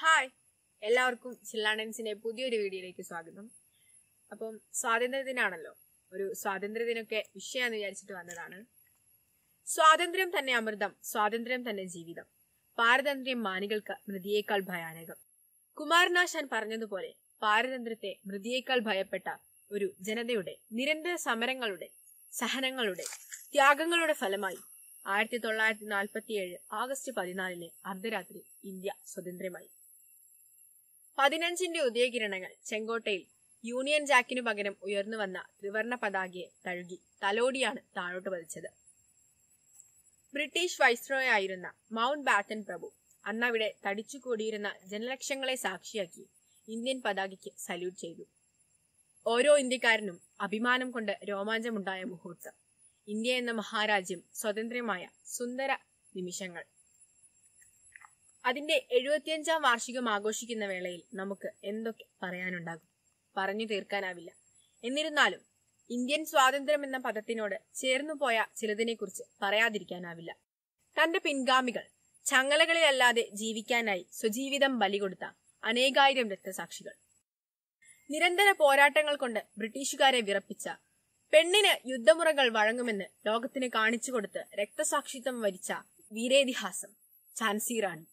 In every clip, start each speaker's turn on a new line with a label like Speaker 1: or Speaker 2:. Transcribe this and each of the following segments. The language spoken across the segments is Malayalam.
Speaker 1: ഹായ് എല്ലാവർക്കും ചില്ലാണ്ടൻസിന്റെ പുതിയൊരു വീഡിയോയിലേക്ക് സ്വാഗതം അപ്പം സ്വാതന്ത്ര്യദിനാണല്ലോ ഒരു സ്വാതന്ത്ര്യദിനൊക്കെ വിഷയമാണെന്ന് വിചാരിച്ചിട്ട് വന്നതാണ് സ്വാതന്ത്ര്യം തന്നെ അമൃതം സ്വാതന്ത്ര്യം തന്നെ ജീവിതം പാരതന്ത്ര്യം മാനികൾക്ക് മൃതിയേക്കാൾ ഭയാനകം കുമാരനാശാൻ പറഞ്ഞതുപോലെ പാരതന്ത്ര്യത്തെ മൃതിയേക്കാൾ ഭയപ്പെട്ട ഒരു ജനതയുടെ നിരന്തര സമരങ്ങളുടെ സഹനങ്ങളുടെ ത്യാഗങ്ങളുടെ ഫലമായി ആയിരത്തി തൊള്ളായിരത്തി നാൽപ്പത്തിയേഴ് ആഗസ്റ്റ് പതിനാലിന് അർദ്ധരാത്രി ഇന്ത്യ സ്വതന്ത്രമായി പതിനഞ്ചിന്റെ ഉദയകിരണങ്ങൾ ചെങ്കോട്ടയിൽ യൂണിയൻ ജാക്കിനു പകരം ഉയർന്നു വന്ന ത്രിവർണ പതാകയെ തഴുകി തലോടിയാണ് താഴോട്ട് പതിച്ചത് ബ്രിട്ടീഷ് വൈസ്രോയ ആയിരുന്ന മൗണ്ട് ബാറ്റൻ പ്രഭു അന്നവിടെ തടിച്ചുകൂടിയിരുന്ന ജനലക്ഷങ്ങളെ സാക്ഷിയാക്കി ഇന്ത്യൻ പതാകയ്ക്ക് സല്യൂട്ട് ചെയ്തു ഓരോ ഇന്ത്യക്കാരനും അഭിമാനം കൊണ്ട് രോമാഞ്ചമുണ്ടായ മുഹൂർത്തം ഇന്ത്യ എന്ന മഹാരാജ്യം സ്വതന്ത്രമായ സുന്ദര നിമിഷങ്ങൾ അതിന്റെ എഴുപത്തിയഞ്ചാം വാർഷികം ആഘോഷിക്കുന്ന വേളയിൽ നമുക്ക് എന്തൊക്കെ പറയാനുണ്ടാകും പറഞ്ഞു തീർക്കാനാവില്ല എന്നിരുന്നാലും ഇന്ത്യൻ സ്വാതന്ത്ര്യം എന്ന പദത്തിനോട് ചേർന്നു പോയ ചിലതിനെക്കുറിച്ച് പറയാതിരിക്കാനാവില്ല തന്റെ പിൻഗാമികൾ ചങ്ങലകളിലല്ലാതെ ജീവിക്കാനായി സ്വജീവിതം ബലി കൊടുത്ത അനേകായിരം രക്തസാക്ഷികൾ നിരന്തര പോരാട്ടങ്ങൾ കൊണ്ട് ബ്രിട്ടീഷുകാരെ വിറപ്പിച്ച പെണ്ണിന് യുദ്ധമുറകൾ വഴങ്ങുമെന്ന് ലോകത്തിന് കാണിച്ചു കൊടുത്ത് രക്തസാക്ഷിത്വം വരിച്ച വീരേതിഹാസം ഝാൻസി റാണി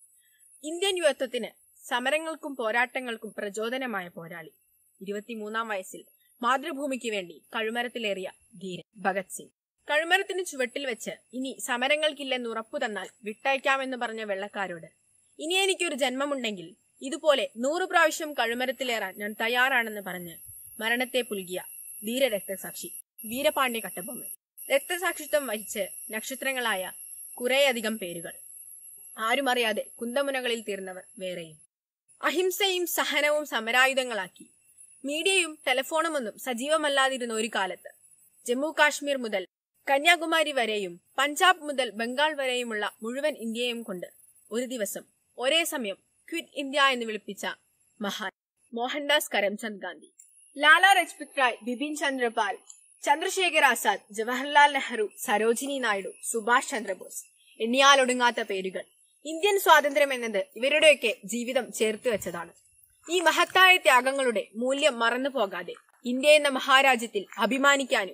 Speaker 1: ഇന്ത്യൻ യുവത്വത്തിന് സമരങ്ങൾക്കും പോരാട്ടങ്ങൾക്കും പ്രചോദനമായ പോരാളി ഇരുപത്തിമൂന്നാം വയസ്സിൽ മാതൃഭൂമിക്ക് വേണ്ടി കഴുമരത്തിലേറിയ ധീരൻ ഭഗത് സിംഗ് കഴുമരത്തിന് ചുവട്ടിൽ വെച്ച് ഇനി സമരങ്ങൾക്കില്ലെന്ന് ഉറപ്പു തന്നാൽ വിട്ടയക്കാമെന്ന് പറഞ്ഞ വെള്ളക്കാരോട് ഇനി എനിക്കൊരു ജന്മമുണ്ടെങ്കിൽ ഇതുപോലെ നൂറു പ്രാവശ്യം കഴുമരത്തിലേറാൻ ഞാൻ തയ്യാറാണെന്ന് പറഞ്ഞ് മരണത്തെ പുൽകിയ ധീര രക്തസാക്ഷി വീരപാണ്ഡ്യ കട്ടബൊമ്മൻ രക്തസാക്ഷിത്വം വഹിച്ച് നക്ഷത്രങ്ങളായ കുറേയധികം പേരുകൾ ആരുമറിയാതെ കുന്തമുനകളിൽ തീർന്നവർ വേറെയും അഹിംസയും സഹനവും സമരായുധങ്ങളാക്കി മീഡിയയും ടെലിഫോണുമൊന്നും സജീവമല്ലാതിരുന്ന ഒരു കാലത്ത് ജമ്മു കാശ്മീർ മുതൽ കന്യാകുമാരി വരെയും പഞ്ചാബ് മുതൽ ബംഗാൾ വരെയുമുള്ള മുഴുവൻ ഇന്ത്യയും കൊണ്ട് ഒരു ദിവസം ഒരേ സമയം ക്വിറ്റ് ഇന്ത്യ എന്ന് വിളിപ്പിച്ച മഹാൻ മോഹൻദാസ് കരംചന്ദ് ഗാന്ധി ലാലാ ലജ്പത് റായ് ബിപിൻ ചന്ദ്രപാൽ ചന്ദ്രശേഖർ ആസാദ് ജവഹർലാൽ നെഹ്റു സരോജിനി നായിഡു സുഭാഷ് ചന്ദ്രബോസ് എണ്ണിയാലൊടുങ്ങാത്ത പേരുകൾ ഇന്ത്യൻ സ്വാതന്ത്ര്യം എന്നത് ഇവരുടെയൊക്കെ ജീവിതം ചേർത്ത് വെച്ചതാണ് ഈ മഹത്തായ ത്യാഗങ്ങളുടെ മൂല്യം മറന്നു പോകാതെ ഇന്ത്യ എന്ന മഹാരാജ്യത്തിൽ അഭിമാനിക്കാനും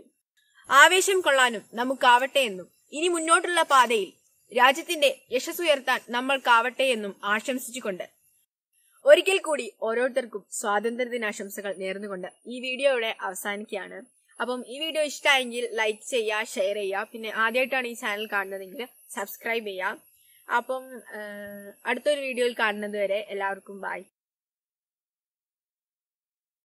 Speaker 1: ആവേശം കൊള്ളാനും നമുക്കാവട്ടെ എന്നും ഇനി മുന്നോട്ടുള്ള പാതയിൽ രാജ്യത്തിന്റെ യശസ്സുയർത്താൻ നമ്മൾക്കാവട്ടെ എന്നും ആശംസിച്ചുകൊണ്ട് ഒരിക്കൽ കൂടി ഓരോരുത്തർക്കും സ്വാതന്ത്ര്യ ദിനാശംസകൾ നേർന്നുകൊണ്ട് ഈ വീഡിയോ ഇവിടെ അവസാനിക്കുകയാണ് അപ്പം ഈ വീഡിയോ ഇഷ്ടമായെങ്കിൽ ലൈക്ക് ചെയ്യുക ഷെയർ ചെയ്യുക പിന്നെ ആദ്യമായിട്ടാണ് ഈ ചാനൽ കാണുന്നതെങ്കിൽ സബ്സ്ക്രൈബ് ചെയ്യുക അപ്പം അടുത്തൊരു വീഡിയോയിൽ കാണുന്നത് വരെ എല്ലാവർക്കും ബൈ